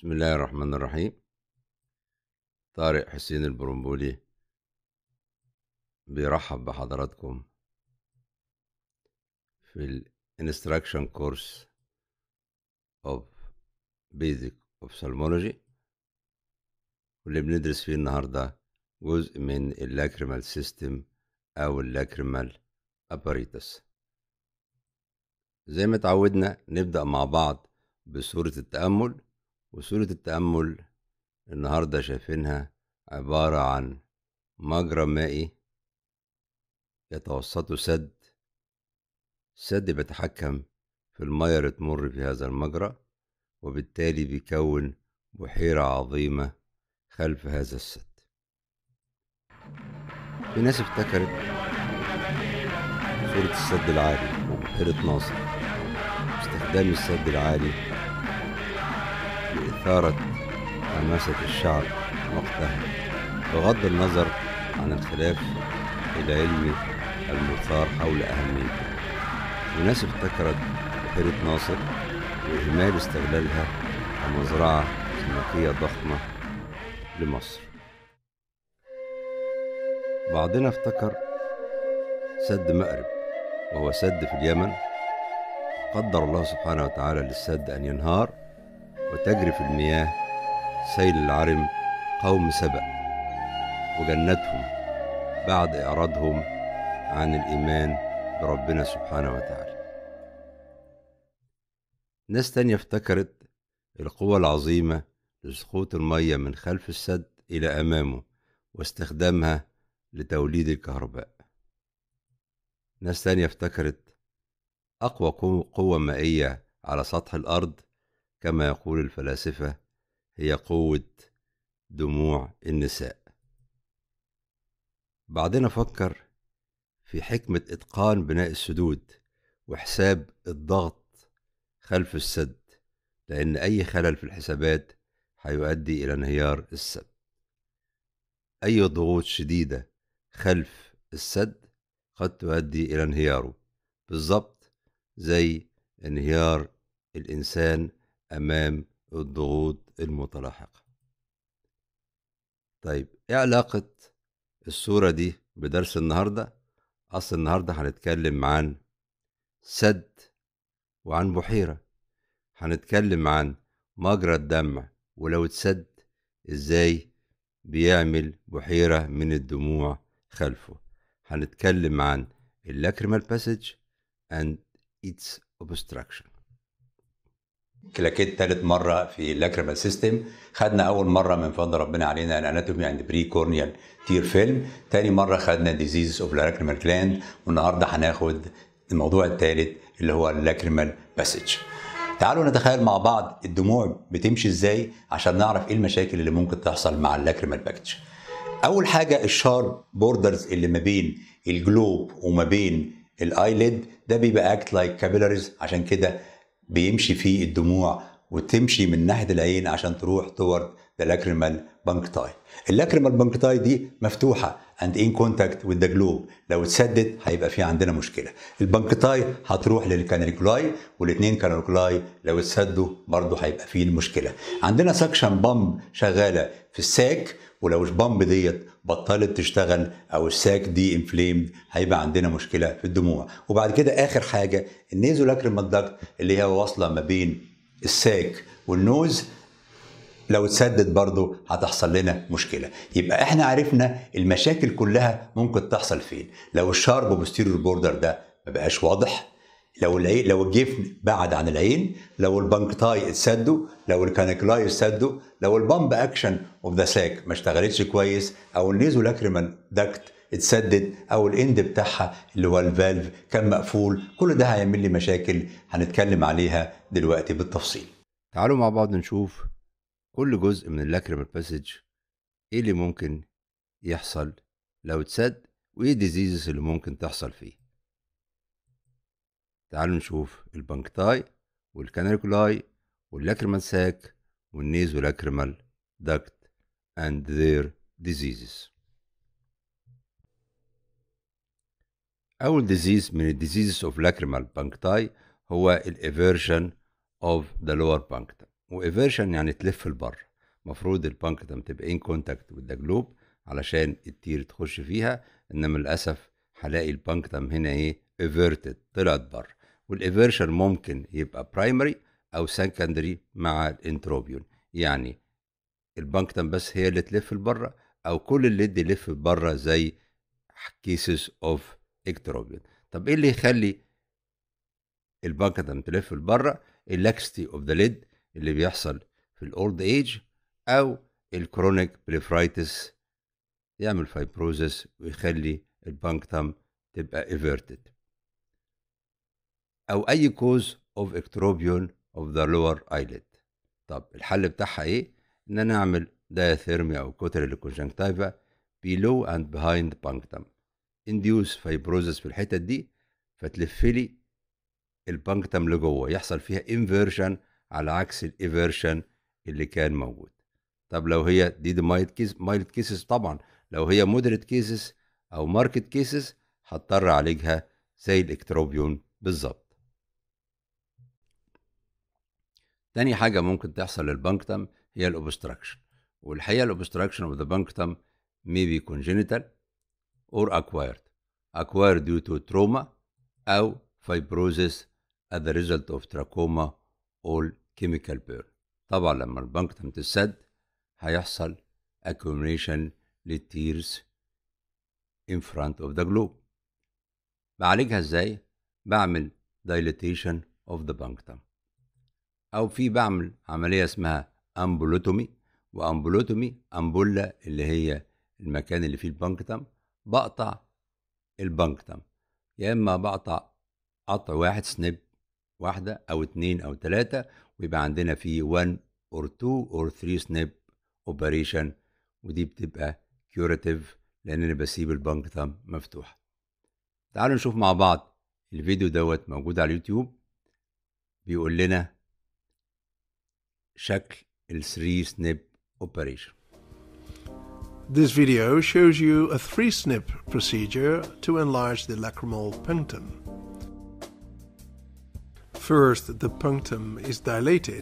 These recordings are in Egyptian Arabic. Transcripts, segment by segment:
بسم الله الرحمن الرحيم طارق حسين البرمبولي بيرحب بحضراتكم في ال Instruction Course of Basic Ophthalmology واللي بندرس فيه النهاردة جزء من اللاكريمال سيستم أو اللاكريمال أباريتس زي ما اتعودنا نبدأ مع بعض بسورة التأمل وسورة التأمل النهاردة شايفينها عبارة عن مجرى مائي يتوسطه سد السد بيتحكم في المية اللي تمر في هذا المجرى وبالتالي بيكون بحيرة عظيمة خلف هذا السد في ناس افتكرت صورة السد العالي وبحيرة ناصر استخدام السد العالي لإثارة حماسة الشعب وقتها بغض النظر عن الخلاف العلمي المثار حول أهميته وناس افتكرت بحيرة ناصر وإهمال استغلالها كمزرعة سمكية ضخمة لمصر بعضنا افتكر سد مأرب وهو سد في اليمن قدر الله سبحانه وتعالى للسد أن ينهار وتجري في المياه سيل العرم قوم سبأ وجنتهم بعد إعراضهم عن الإيمان بربنا سبحانه وتعالى ناس تانية افتكرت القوة العظيمة لسقوط المية من خلف السد إلى أمامه واستخدامها لتوليد الكهرباء ناس تانية افتكرت أقوى قوة مائية على سطح الأرض كما يقول الفلاسفة هي قوة دموع النساء بعضنا فكر في حكمة إتقان بناء السدود وحساب الضغط خلف السد لأن أي خلل في الحسابات هيؤدي إلى انهيار السد أي ضغوط شديدة خلف السد قد تؤدي إلى انهياره بالظبط زي انهيار الإنسان أمام الضغوط المتلاحقة طيب إيه علاقة الصورة دي بدرس النهاردة؟ أصل النهاردة هنتكلم عن سد وعن بحيرة هنتكلم عن مجرى الدمع ولو اتسد ازاي بيعمل بحيرة من الدموع خلفه هنتكلم عن اللاكريمال باسج and its obstruction كلاكيت تالت مرة في اللاكريمال سيستم خدنا أول مرة من فضل ربنا علينا الاناتومي عند بري كورنيال تير فيلم تاني مرة خدنا ديزيز اوف لاكريمال جلاند والنهاردة هناخد الموضوع الثالث اللي هو اللاكريمال باسج تعالوا نتخيل مع بعض الدموع بتمشي ازاي عشان نعرف ايه المشاكل اللي ممكن تحصل مع اللاكريمال باكج اول حاجه الشارب بوردرز اللي ما بين الجلوب وما بين الايليد ده بيبقى اكت لايك كابيلاريز عشان كده بيمشي فيه الدموع وتمشي من ناحيه العين عشان تروح تورد ذا لاكريمال بانكتاي اللاكريمال بانكتاي دي مفتوحه اند ان كونتاكت وذ ذا جلوب لو اتسدت هيبقى في عندنا مشكله البانكتاي هتروح للكاناليكولاي والاثنين كاناليكولاي لو اتسدوا برضه هيبقى في المشكله عندنا سكشن بامب شغاله في الساك ولو البامب ديت بطلت تشتغل او الساك دي انفليمد هيبقى عندنا مشكله في الدموع وبعد كده اخر حاجه النيزو لاكريمال داكت اللي هي واصله ما بين الساك والنوز لو اتسدد برضه هتحصل لنا مشكلة يبقى احنا عرفنا المشاكل كلها ممكن تحصل فين لو الشارب بوستيريور بوردر ده ما بقاش واضح لو العين لو الجفن بعد عن العين لو البنكتاي اتسدوا لو الكانيكلاي اتسدوا لو البامب اكشن اوف ذا ساك ما اشتغلتش كويس او النيزو لاكريمال داكت اتسدد او الاند بتاعها اللي هو الفالف كان مقفول كل ده هيعمل لي مشاكل هنتكلم عليها دلوقتي بالتفصيل تعالوا مع بعض نشوف كل جزء من اللاكريمال باسج ايه اللي ممكن يحصل لو اتسد وايه الديزيزز اللي ممكن تحصل فيه تعالوا نشوف البنكتاي والكاناليكولاي واللاكريمال ساك والنيزو لاكريمال داكت and their diseases أول ديزيز من الديزيزز اوف لاكريمال بانكتاي هو الافيرجن اوف ذا لور بانكتا وإيفيرشن يعني تلف لبره المفروض البانكتم تبقى ان كونتاكت وذ جلوب علشان التير تخش فيها انما للاسف هلاقي البانكتم هنا ايه ايفيرتد طلعت بره والايفيرشن ممكن يبقى برايمري او سكندري مع الانتروبيون يعني البانكتم بس هي اللي تلف لبره او كل الليد يلف بره زي كيسز اوف اكتروبيون طب ايه اللي يخلي البانكتم تلف لبره اللاكستي اوف ذا ليد اللي بيحصل في الاولد ايج او الكرونيك بليفرايتس يعمل فايبروزس ويخلي البانكتم تبقى ايفيرتد او اي كوز اوف اكتروبيون اوف ذا لور ايليد طب الحل بتاعها ايه ان انا اعمل diathermia او كوتريل كونجنكتيفا below and behind punctum induce fibrosis في الحتت دي فتلف لي البانكتم لجوه يحصل فيها انفيرجن على عكس الايفيرشن اللي كان موجود طب لو هي دي, دي مايلد كيس مايلد كيسز طبعا لو هي مودريت كيسز او ماركت كيسز هضطر اعالجها زي الاكتروبيون بالظبط تاني حاجة ممكن تحصل للبانكتم هي الاوبستراكشن والحقيقة الاوبستراكشن اوف ذا بانكتم may be congenital or acquired acquired due to trauma أو fibrosis as the result of trachoma or chemical burn طبعا لما البانكتم تسد هيحصل accumulation للتيرز in front of the globe بعالجها ازاي؟ بعمل dilatation of the punctum أو في بعمل عملية اسمها أمبولوتومي وأمبولوتومي أمبولا اللي هي المكان اللي فيه البانكتم بقطع البانكتم يا إما بقطع قطع واحد سنيب واحدة أو اتنين أو تلاتة ويبقى عندنا فيه 1 or 2 or 3 سنيب اوبريشن ودي بتبقى كيوراتيف لان انا بسيب البانكتم مفتوح تعالوا نشوف مع بعض الفيديو دوت موجود على اليوتيوب بيقول لنا شكل ال 3 سنيب اوبريشن This video shows you a three-snip procedure to enlarge the lacrimal punctum. First, the punctum is dilated.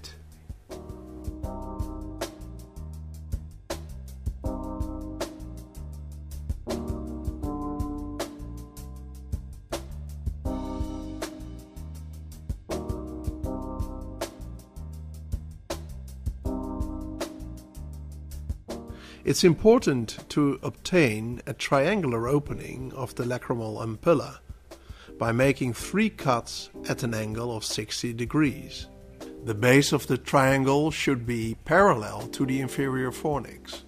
It's important to obtain a triangular opening of the lacrimal ampulla by making three cuts at an angle of 60 degrees. The base of the triangle should be parallel to the inferior fornix.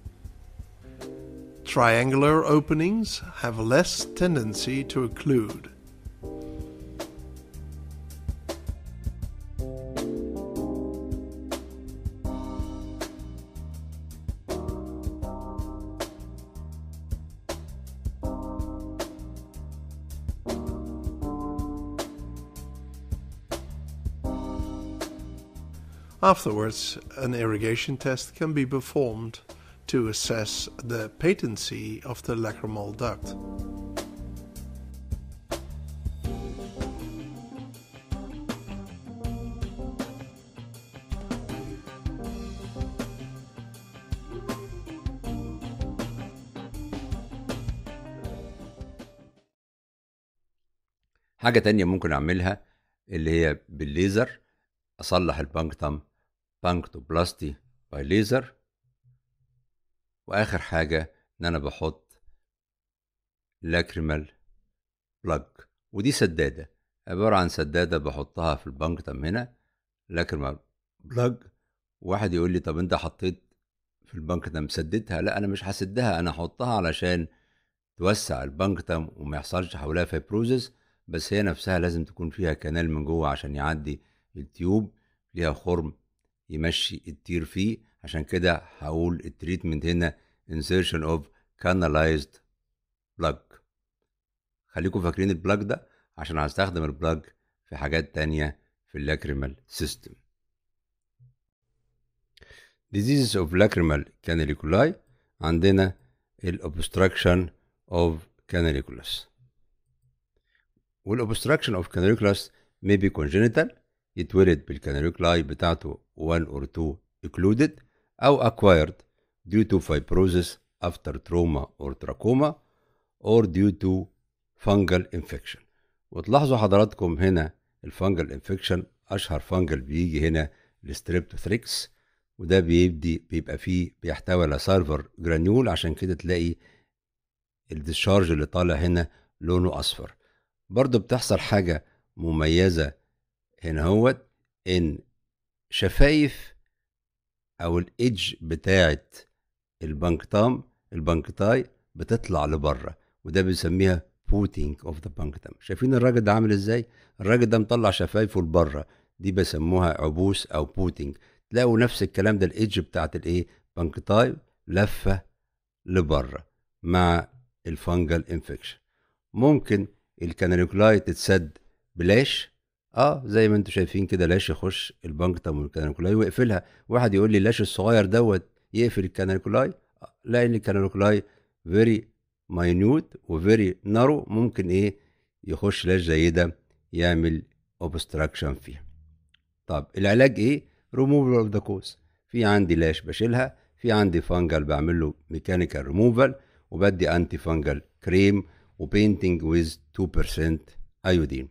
Triangular openings have less tendency to occlude. Afterwards, an irrigation test can be performed to assess the patency of the lacrimal duct. حاجة تانية ممكن أعملها اللي هي بالليزر أصلح البانكتم بانكتوبلاستي باي ليزر وآخر حاجة إن أنا بحط لاكريمال بلاج ودي سدادة عبارة عن سدادة بحطها في البانكتم هنا لاكريمال بلاج واحد يقول لي طب أنت حطيت في البانكتم سددتها لا أنا مش هسدها أنا هحطها علشان توسع البانكتم وما يحصلش حولها فيبروزس بس هي نفسها لازم تكون فيها كنال من جوه عشان يعدي التيوب ليها خرم يمشي التير فيه عشان كده هقول التريتمنت هنا insertion of canalized plug خليكم فاكرين البلاج ده عشان هستخدم البلاج في حاجات تانية في اللاكريمال سيستم diseases of lacrimal canaliculi عندنا ال obstruction of canaliculus وال obstruction of canaliculus may be congenital يتولد بالكاناليكولاي بتاعته 1 or 2 occluded أو acquired due to fibrosis after trauma or trachoma or due to fungal infection وتلاحظوا حضراتكم هنا الفانجل انفكشن اشهر فانجل بيجي هنا الستريبتوثريكس وده بيبدي بيبقى فيه بيحتوي على سيرفر جرانيول عشان كده تلاقي الديشارج اللي طالع هنا لونه اصفر برضو بتحصل حاجة مميزة هنا هوت ان شفايف او الايدج بتاعت البنكتام البنكتاي بتطلع لبره وده بنسميها بوتينج اوف ذا بنكتم شايفين الراجل ده عامل ازاي الراجل ده مطلع شفايفه لبره دي بيسموها عبوس او بوتينج تلاقوا نفس الكلام ده الايدج بتاعت الايه بنكتاي لفه لبره مع الفنجل انفكشن ممكن الكاناليكولاي تتسد بلاش اه زي ما انتم شايفين كده لاش يخش البنكتم والكاناليكولاي ويقفلها واحد يقول لي اللاش الصغير دوت يقفل الكاناليكولاي لا ان الكاناليكولاي فيري ماينوت وفيري نارو ممكن ايه يخش لاش زي ده يعمل اوبستراكشن فيها طب العلاج ايه ريموفال اوف ذا كوز في عندي لاش بشيلها في عندي فانجل بعمل له ميكانيكال ريموفال وبدي انتي فانجل كريم وبينتنج ويز 2% ايودين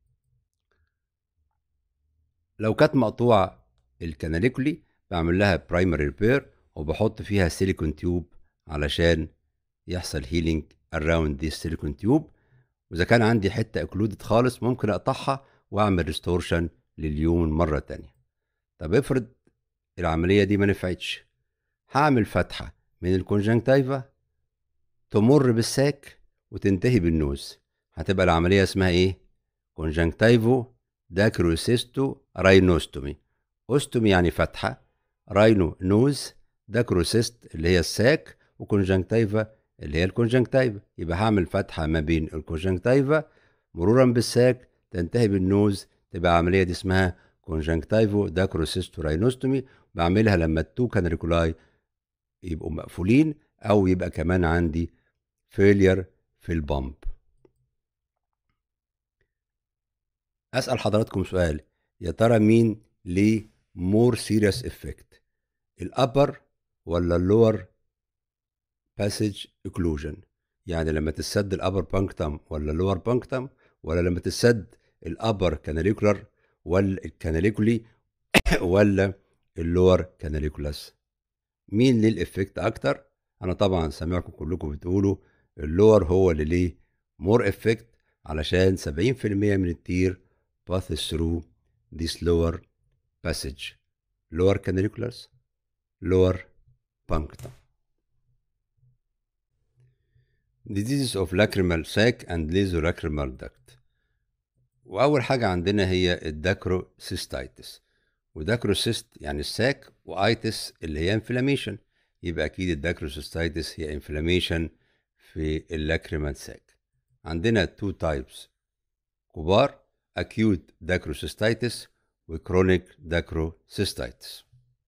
لو كانت مقطوعه الكاناليكولي بعمل لها برايمري ريبير وبحط فيها سيليكون تيوب علشان يحصل هيلينج اراوند دي السيليكون تيوب واذا كان عندي حته اكلودد خالص ممكن اقطعها واعمل ريستورشن لليوم مره تانية طب افرض العمليه دي ما نفعتش هعمل فتحه من الكونجنكتيفا تمر بالساك وتنتهي بالنوز هتبقى العمليه اسمها ايه كونجنكتيفو داكروسيستو راينوستومي اوستومي يعني فتحه راينو نوز داكروسيست اللي هي الساك وكونجنكتيفا اللي هي الكونجنكتيفا يبقى هعمل فتحه ما بين الكونجنكتيفا مرورا بالساك تنتهي بالنوز تبقى العمليه دي اسمها كونجنكتيفو داكروسيستو راينوستومي بعملها لما التو كانريكولاي يبقوا مقفولين او يبقى كمان عندي فيلير في البامب اسال حضراتكم سؤال يا ترى مين ليه مور سيريس افكت الابر ولا اللور باسج اوكلوجن يعني لما تسد الابر بانكتم ولا اللور بانكتم ولا لما تسد الابر كاناليكولار ولا الكاناليكولي ولا اللور كاناليكولاس مين ليه الافكت اكتر انا طبعا سامعكم كلكم بتقولوا اللور هو اللي ليه مور افكت علشان 70% من التير passes through this lower passage lower canaliculars lower punctum diseases of lacrimal sac and nasolacrimal duct واول حاجه عندنا هي الداكروسيستايتس وداكروسيست يعني الساك وايتس اللي هي انفلاميشن يبقى اكيد الداكروسيستايتس هي انفلاميشن في اللاكريمال ساك عندنا تو تايبس كبار acute dacrocystitis وchronic dacrocystitis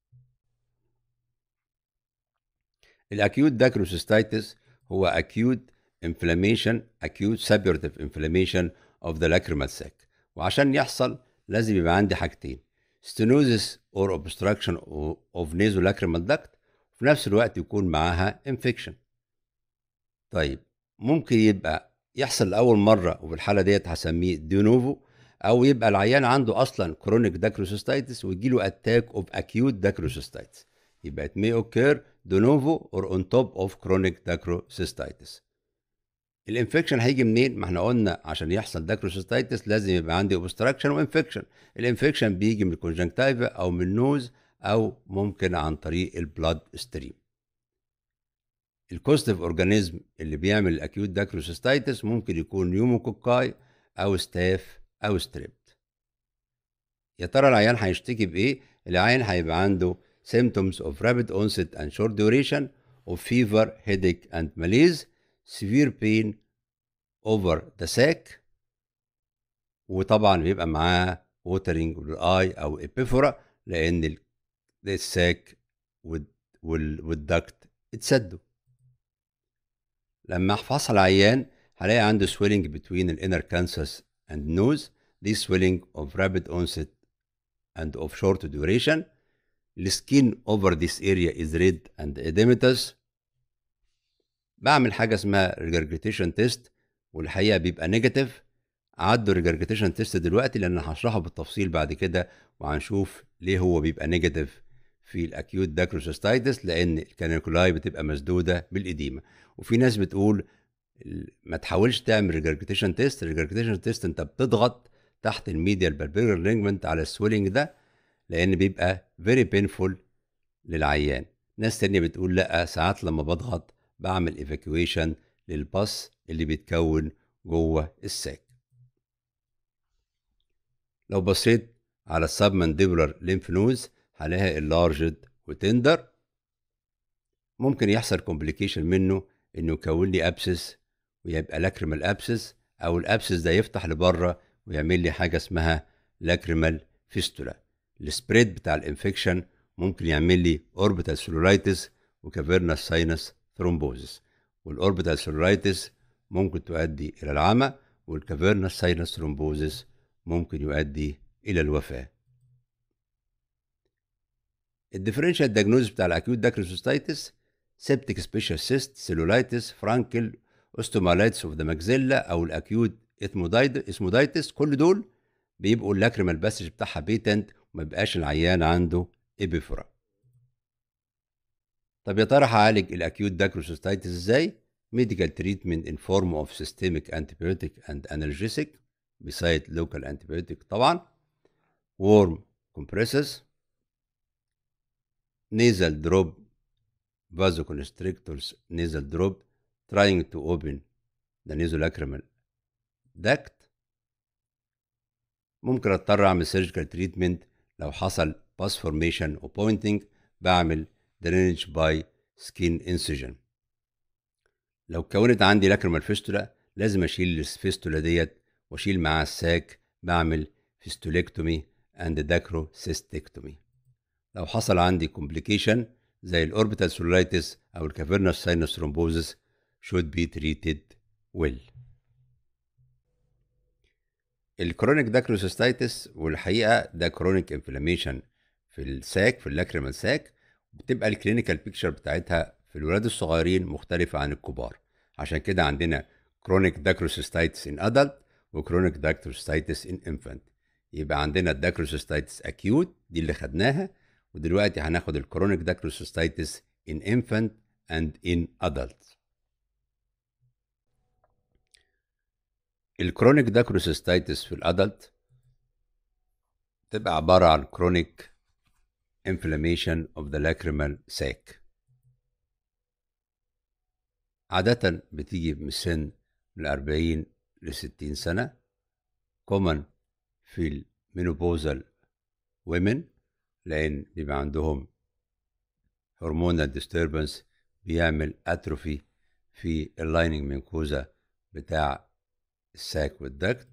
الاكيوت داكروسيستايتس هو acute inflammation acute suppurative inflammation of the lacrimal sac وعشان يحصل لازم يبقى عندي حاجتين stenosis or obstruction of nasolacrimal duct وفي نفس الوقت يكون معاها infection طيب ممكن يبقى يحصل لأول مرة وفي الحالة ديت هسميه دينوفو أو يبقى العيان عنده أصلا كرونيك داكروسيستايتس ويجيله أتاك أوف أكيوت داكروسيستايتس يبقى it may occur de novo or on top of chronic dacrocystitis الانفكشن هيجي منين؟ ما احنا قلنا عشان يحصل داكروسيستايتس لازم يبقى عندي اوبستراكشن وانفكشن الانفكشن بيجي من الكونجنكتيفا او من النوز او ممكن عن طريق البلاد ستريم الكوستيف اورجانيزم اللي بيعمل الاكيوت داكروسيستايتس ممكن يكون نيوموكوكاي او ستاف او ستريبت يا ترى العيان هيشتكي بايه العيان هيبقى عنده symptoms of rapid onset and short duration of fever headache and malaise severe pain over the sac وطبعا بيبقى معاه watering للاي او epiphyra لان الساك والدكت اتسدوا لما افحص العيان هلاقي عنده swelling between the inner cancers and nose this swelling of rapid onset and of short duration the skin over this area is red and edematous بعمل حاجة اسمها regurgitation test والحقيقة بيبقى نيجاتيف عدوا regurgitation test دلوقتي لأن هشرحه بالتفصيل بعد كده وهنشوف ليه هو بيبقى نيجاتيف في الاكيوت داكروسيستايتس لان الكانيكولاي بتبقى مسدوده بالاديمه وفي ناس بتقول ما تحاولش تعمل ريجرجيتيشن تيست ريجرجيتيشن تيست انت بتضغط تحت الميديا البلبيرال لينجمنت على السويلنج ده لان بيبقى فيري بينفول للعيان ناس تانية بتقول لا ساعات لما بضغط بعمل ايفاكويشن للباس اللي بيتكون جوه الساك لو بصيت على السبمنديبولار ليمف نودز هلاقيها اللارجد وتندر ممكن يحصل كومبليكيشن منه انه يكون لي ابسس ويبقى لاكريمال ابسس او الابسس ده يفتح لبره ويعمل لي حاجه اسمها لاكريمال فيستولا السبريد بتاع الانفكشن ممكن يعمل لي اوربيتال سيلولايتس وكافيرنس ساينس ثرومبوزس والاوربيتال سيلولايتس ممكن تؤدي الى العمى والكافيرنس ساينس ثرومبوزس ممكن يؤدي الى الوفاه الديفرنشال دياجنوز بتاع الاكيوت داكروسيستايتس سيبتيك سبيشال سيست سيلولايتس فرانكل اوستومالايتس اوف ذا ماكزيلا او الاكيوت اسمودايتس كل دول بيبقوا اللاكريمال باسج بتاعها بيتنت وما بيبقاش العيان عنده ابيفرا طب يا ترى هعالج الاكيوت داكروسيستايتس ازاي medical treatment in form of systemic antibiotic and analgesic beside local antibiotic طبعا warm compresses nasal drop vasoconstrictors nasal drop trying to open the nasolacrimal duct ممكن اضطر اعمل سيرجيكال تريتمنت لو حصل باس فورميشن او بوينتنج بعمل درينج باي سكين انسجن لو كونت عندي لاكريمال فيستولا لازم اشيل الفيستولا ديت واشيل معاها الساك بعمل فيستوليكتومي اند داكرو سيستكتومي لو حصل عندي كومبليكيشن زي الاوربيتال سولايتس او الكافيرنس ساينس ثرومبوزس should be treated well الكرونيك داكروسيستايتس والحقيقه ده كرونيك انفلاميشن في الساك في اللاكريمال ساك بتبقى الكلينيكال بيكتشر بتاعتها في الولاد الصغيرين مختلفه عن الكبار عشان كده عندنا كرونيك داكروسيستايتس ان ادلت وكرونيك داكروسيستايتس ان انفانت يبقى عندنا الداكروسيستايتس اكيوت دي اللي خدناها ودلوقتي هناخد الكرونيك داكروسيستايتس ان انفانت اند ان ادلت الكرونيك داكروسيستايتس في الادلت تبقى عبارة عن كرونيك inflammation of the lacrimal sac عادة بتيجي من سن من 40 ل 60 سنة common في المينوبوزال women لأن بيبقى عندهم هرمونال disturbance بيعمل اتروفي في اللايننج مينكوزا بتاع الساك والدكت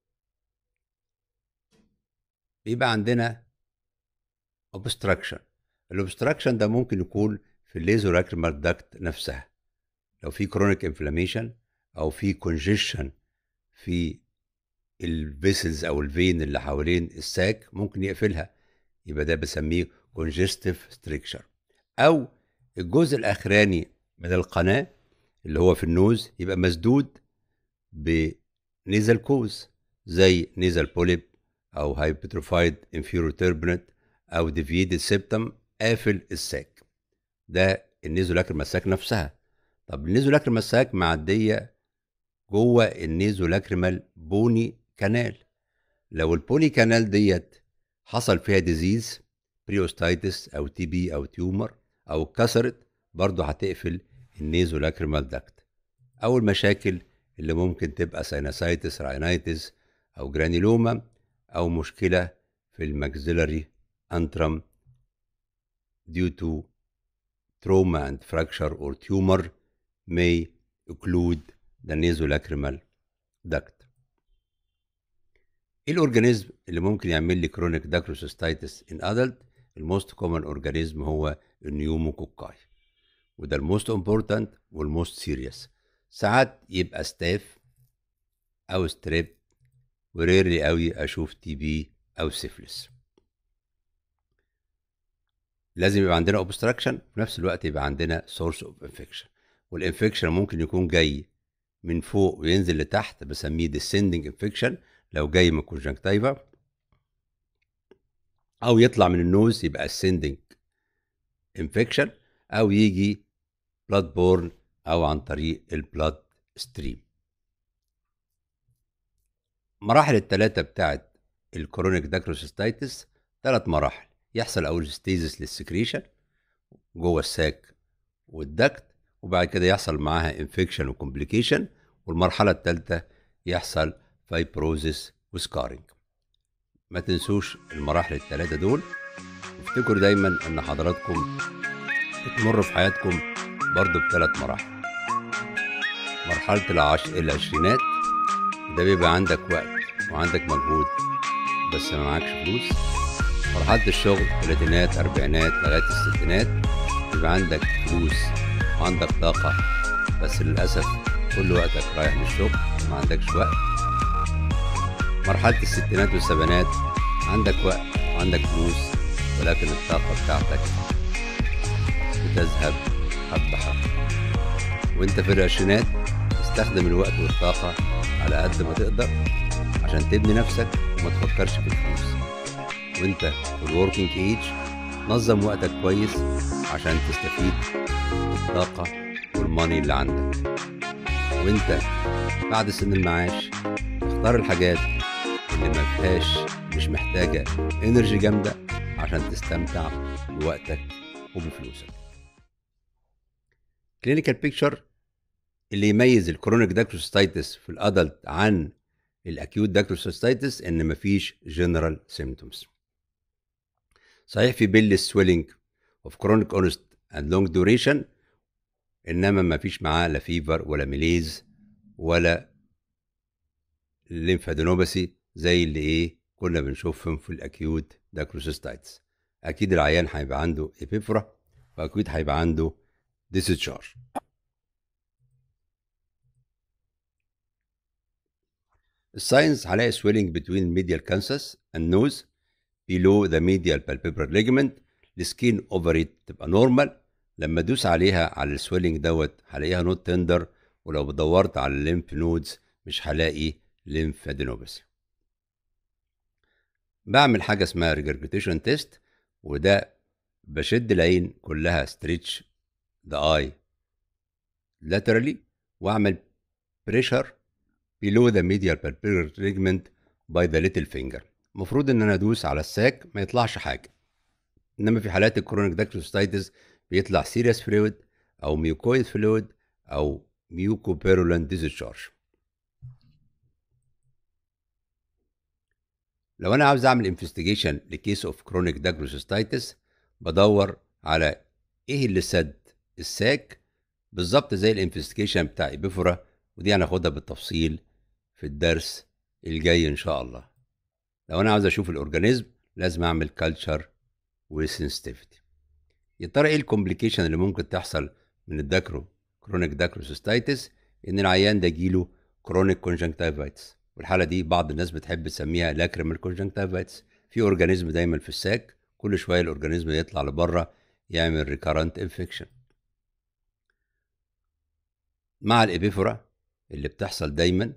بيبقى عندنا obstruction الاوبستراكشن ده ممكن يكون في الليزوراكريمال داكت نفسها لو في كرونيك انفلاميشن او في كونجيشن في الفيسلز او الفين اللي حوالين الساك ممكن يقفلها يبقى ده بسميه كونجستيف ستريكشر او الجزء الاخراني من القناه اللي هو في النوز يبقى مسدود بنيزل كوز زي نيزل بوليب او هايبتروفايد انفيرو تيربنت او ديفييتد سيبتم قافل الساك ده النيزولاكريمال ساك نفسها طب النيزولاكريمال ساك معديه جوه النيزولاكريمال بوني كانال لو البوني كانال ديت حصل فيها ديزيز بريوستايتس او تي بي او تيومر او اتكسرت برضه هتقفل النيزولاكريمال داكت او المشاكل اللي ممكن تبقى ساينسايتس راينايتس او جرانيلوما او مشكله في الماكسيلاري antrum due to trauma and fracture or tumor may occlude the nasolacrimal duct. ايه الاورجانيزم اللي ممكن يعمل لي كرونيك داكروسيستايتس ان ادلت الموست كومن اورجانيزم هو النيوموكوكاي وده الموست امبورتنت والموست سيريس ساعات يبقى ستاف او ستريب وريرلي قوي اشوف تي بي او سيفلس لازم يبقى عندنا اوبستراكشن في نفس الوقت يبقى عندنا سورس اوف انفكشن والانفكشن ممكن يكون جاي من فوق وينزل لتحت بسميه descending انفكشن لو جاي من الكونجنكتيفا او يطلع من النوز يبقى ascending انفكشن او يجي بلاد بورن او عن طريق البلاد ستريم مراحل الثلاثه بتاعت الكرونيك داكروسيستايتس ثلاث مراحل يحصل اول ستيزس للسكريشن جوه الساك والدكت وبعد كده يحصل معاها انفكشن وكومبليكيشن والمرحله الثالثه يحصل فايبروزيس وسكارينج ما تنسوش المراحل الثلاثه دول افتكروا دايما ان حضراتكم بتمروا في حياتكم برضو بثلاث مراحل مرحله العش... العشرينات ده بيبقى عندك وقت وعندك مجهود بس ما معكش فلوس مرحلة الشغل ثلاثينات أربعينات لغاية الستينات يبقى عندك فلوس وعندك طاقة بس للأسف كل وقتك رايح للشغل ما عندكش وقت مرحلة الستينات والسبعينات عندك وقت وعندك فلوس ولكن الطاقة بتاعتك بتذهب حبة حبة وانت في العشرينات استخدم الوقت والطاقة على قد ما تقدر عشان تبني نفسك وما تفكرش في الفلوس وانت في الوركينج ايج نظم وقتك كويس عشان تستفيد بالطاقة والماني اللي عندك وانت بعد سن المعاش اختار الحاجات اللي ما فيهاش مش محتاجة انرجي جامدة عشان تستمتع بوقتك وبفلوسك كلينيكال بيكتشر اللي يميز الكرونيك داكروسيستايتس في الادلت عن الاكيوت داكروسيستايتس ان مفيش جنرال سيمتومز صحيح في بيل سويلنج اوف كرونيك اونست اند لونج دوريشن انما مفيش معاه لا فيفر ولا ميليز ولا الليمفادينوباثي زي اللي ايه كنا بنشوفهم في الاكيوت داكروسيستايتس اكيد العيان هيبقى عنده ابيفرا واكيد هيبقى عنده ديسشارج الساينز هلاقي swelling between medial cancers and nose below the medial palpebral ligament السكين اوفر تبقى نورمال لما ادوس عليها على السويلنج دوت هلاقيها نوت تندر ولو دورت على الليمف نودز مش هلاقي ليمف ادينوباثي بعمل حاجه اسمها ريجرجيتيشن تيست وده بشد العين كلها ستريتش ذا اي laterally واعمل بريشر below the medial palpebral ligament by the little finger المفروض ان انا ادوس على الساك ما يطلعش حاجه انما في حالات الكرونيك داكتروستايتس بيطلع سيريس فلويد او ميوكويد فلويد او ميوكوبيرولان ديزشارج لو انا عاوز اعمل انفستيجيشن لكيس اوف كرونيك داكروسيستايتس بدور على ايه اللي سد الساك بالظبط زي الانفستيجيشن بتاع ايبيفورا ودي هناخدها بالتفصيل في الدرس الجاي ان شاء الله لو انا عاوز اشوف الاورجانيزم لازم اعمل كلتشر وسنسيتيفيتي يا ترى ايه الكومبليكيشن اللي ممكن تحصل من الداكرو كرونيك داكروسيستايتس ان العيان ده يجيله كرونيك كونجنكتيفايتس والحاله دي بعض الناس بتحب تسميها لاكريمال كونجنكتيفايتس في اورجانيزم دايما في الساك كل شويه الاورجانيزم يطلع لبره يعمل ريكارنت انفكشن مع الابيفورا اللي بتحصل دايما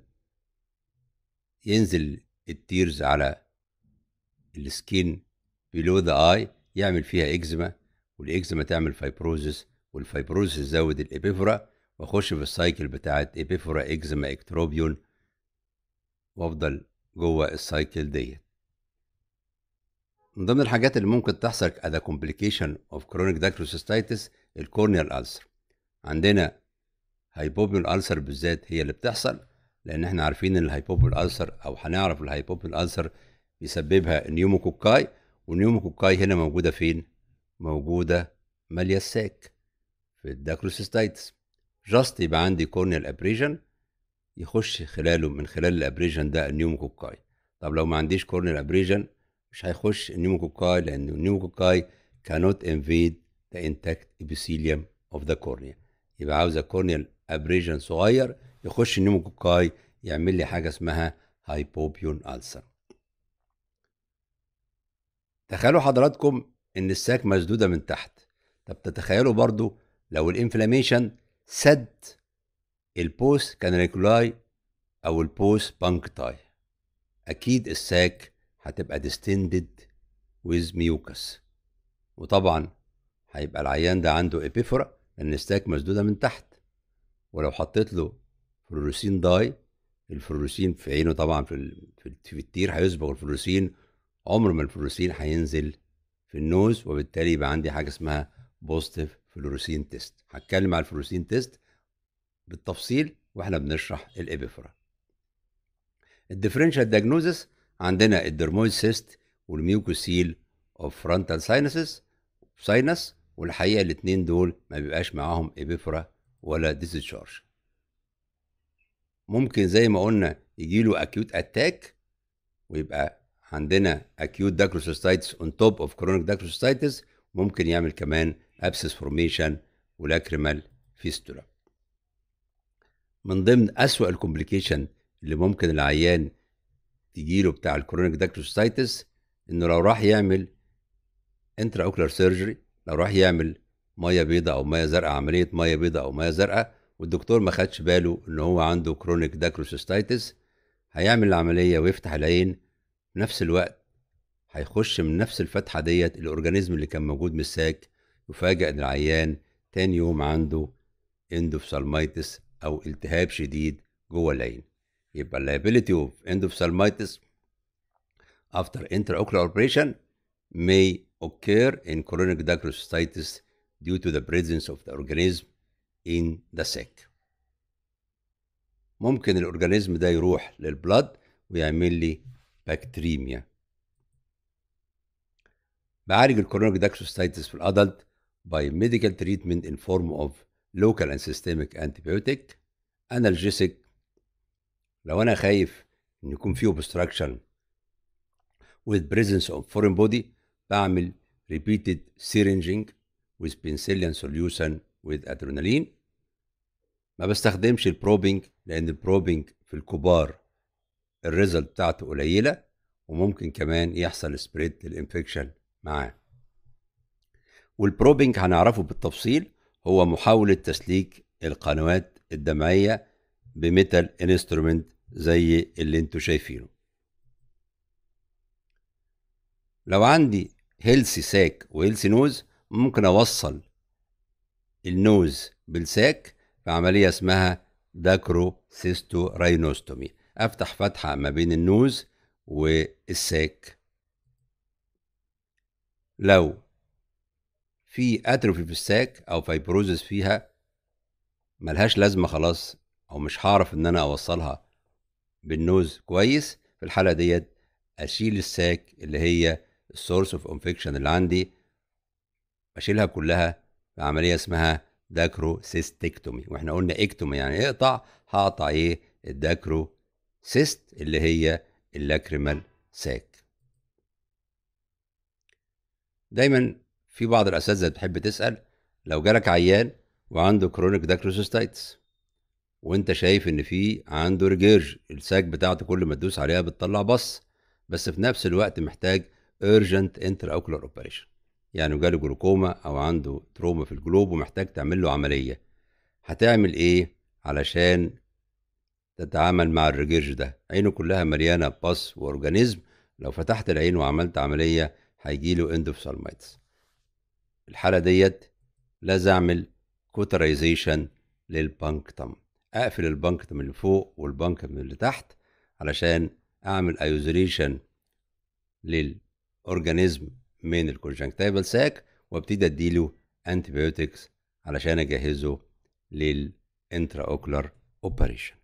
ينزل التيرز على السكين بيلو ذا اي يعمل فيها اكزيما والاكزيما تعمل فايبروزس والفايبروزس يزود الابيفورا واخش في السايكل بتاعت ابيفورا اكزيما اكتروبيون وافضل جوه السايكل ديت من ضمن الحاجات اللي ممكن تحصل as a complication of chronic dacryocystitis الكورنيال ألسر عندنا هايبوبيول ألسر بالذات هي اللي بتحصل لأن احنا عارفين إن الهايبوبيول ألسر أو هنعرف الهايبوبيول ألسر بيسببها النيوموكوكاي والنيوموكوكاي هنا موجودة فين؟ موجودة مالية الساك في الداكروسيستايتس جاست يبقى عندي كورنيال ابريجن يخش خلاله من خلال الابريجن ده النيوموكوكاي طب لو ما عنديش كورنيال ابريجن مش هيخش النيوموكوكاي لان النيوموكوكاي cannot invade the intact epithelium of the cornea يبقى عاوزه كورنيال ابريجن صغير يخش النيوموكوكاي يعمل لي حاجه اسمها هايبوبيون ألسر تخيلوا حضراتكم ان الساك مسدوده من تحت طب تتخيلوا برضو لو الانفلاميشن سد البوست كاناليكولاي او البوست بانكتاي اكيد الساك هتبقى ديستندد ويز ميوكس وطبعا هيبقى العيان ده عنده ايبيفورا لان الساك مسدوده من تحت ولو حطيت له فلوروسين داي الفلوروسين في عينه طبعا في ال- في ال- في التير هيصبغ الفلوروسين عمر ما الفلوروسين هينزل في النوز وبالتالي يبقى عندي حاجه اسمها بوزيتيف فلوروسين تيست هتكلم على الفلوروسين تيست بالتفصيل واحنا بنشرح الابيفرا الديفرنشال دايجنوزس عندنا الدرمويد سيست والميوكوسيل اوف فرونتال ساينسز ساينس والحقيقه الاثنين دول ما بيبقاش معاهم ابيفرا ولا ديسشارج ممكن زي ما قلنا يجي له اكيوت اتاك ويبقى عندنا اكيوت داكروسيستايتس اون توب اوف كرونيك داكروسيستايتس ممكن يعمل كمان ابسس فورميشن ولاكريمال فيستولا من ضمن اسوأ الكومبليكيشن اللي ممكن العيان تجيله بتاع الكرونيك داكروسيستايتس انه لو راح يعمل انترا اوكلر سيرجري لو راح يعمل ميه بيضاء او ميه زرقاء عمليه ميه بيضاء او ميه زرقاء والدكتور ما خدش باله ان هو عنده كرونيك داكروسيستايتس هيعمل العمليه ويفتح العين في نفس الوقت هيخش من نفس الفتحه ديت الاورجانيزم اللي كان موجود من الساك يفاجئ ان العيان تاني يوم عنده اندوفسالمايتس او التهاب شديد جوه العين يبقى liability of endophthalmitis after intraocular operation may occur in chronic dacryocystitis due to the presence of the organism in the sac. ممكن الاورجانيزم ده يروح للبلد ويعمل لي بكتيريميا بعالج الكورونيك داكروسيتايتس في الادلت by medical treatment in form of local and systemic antibiotic analgesic لو انا خايف ان يكون فيه obstruction with presence of foreign body بعمل repeated syringing with penicillin solution with adrenaline ما بستخدمش البروبينج لان البروبينج في الكبار الريزلت بتاعته قليله وممكن كمان يحصل سبريد للانفكشن معاه والبروبينج هنعرفه بالتفصيل هو محاولة تسليك القنوات الدمعية بميتال انسترومنت زي اللي انتوا شايفينه لو عندي هيلسي ساك وهيلسي نوز ممكن اوصل النوز بالساك في عملية اسمها داكرو سيستو راينوستومي افتح فتحة ما بين النوز والساك لو في اتروفي في الساك او فايبروزس فيها ملهاش لازمه خلاص او مش هعرف ان انا اوصلها بالنوز كويس في الحاله ديت اشيل الساك اللي هي السورس اوف انفكشن اللي عندي اشيلها كلها بعمليه اسمها داكرو سيستكتومي واحنا قلنا اكتومي يعني اقطع هقطع ايه الداكرو سيست اللي هي اللاكريمال ساك دايما في بعض الاساتذه بتحب تسال لو جالك عيان وعنده كرونيك داكروسيستايتس وانت شايف ان في عنده ريجيرج الساك بتاعته كل ما تدوس عليها بتطلع بص بس في نفس الوقت محتاج urgent intraocular operation يعني جاله جلوكوما او عنده تروما في الجلوب ومحتاج تعمل له عمليه هتعمل ايه علشان تتعامل مع الريجيرج ده عينه كلها مليانه باس واورجانيزم لو فتحت العين وعملت عمليه هيجيله اندوفسالمايتس الحاله ديت لازم اعمل كوترايزيشن للبانكتم اقفل البانكتم اللي فوق والبانكتم اللي تحت علشان اعمل ايوزوليشن للاورجانيزم من الكونجنكتيفال ساك وابتدي اديله انتيبيوتكس علشان اجهزه للانترا اوكلر اوبريشن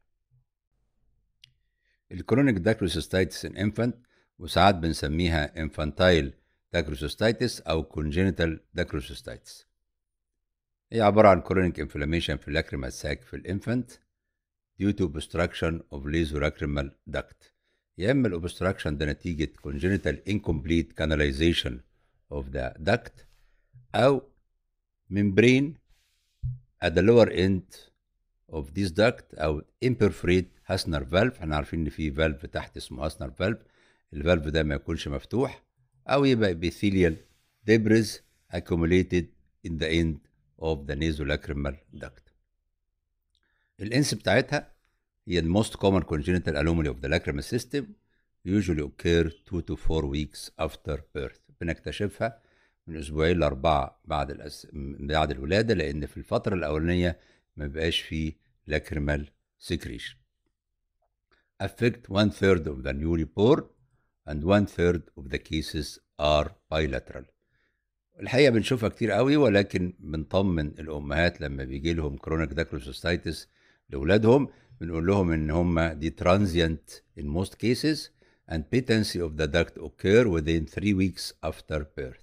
الكرونيك داكروسيستايتس ان انفانت وساعات بنسميها انفانتايل داكروسيستايتس او كونجينيتال داكروسيستايتس هي عبارة عن chronic inflammation في اللاكريمال ساك في الانفانت due to obstruction of laryngolacrimal duct يا اما الاوبستراكشن ده نتيجة congenital incomplete canalization of the duct او membrane at the lower end of this duct او imperforate هاسنر فالف احنا عارفين ان في فالف تحت اسمه هاسنر فالف الفالف ده ما يكونش مفتوح او يبقى epithelial debris accumulated in the end of the nasolacrimal duct. الانس بتاعتها هي the most common congenital anomaly of the lacrimal system usually occur 2 to 4 weeks after birth بنكتشفها من اسبوعين لاربعه بعد الأس... بعد الولاده لان في الفتره الاولانيه ما بيبقاش فيه lacrimal secretion affect one third of the newly born and one third of the cases are bilateral الحقيقه بنشوفها كتير قوي ولكن بنطمن الامهات لما بيجي لهم كرونيك داكروسيستايتس لاولادهم بنقول لهم ان هم دي transient in most cases and patency of the duct occur within 3 weeks after birth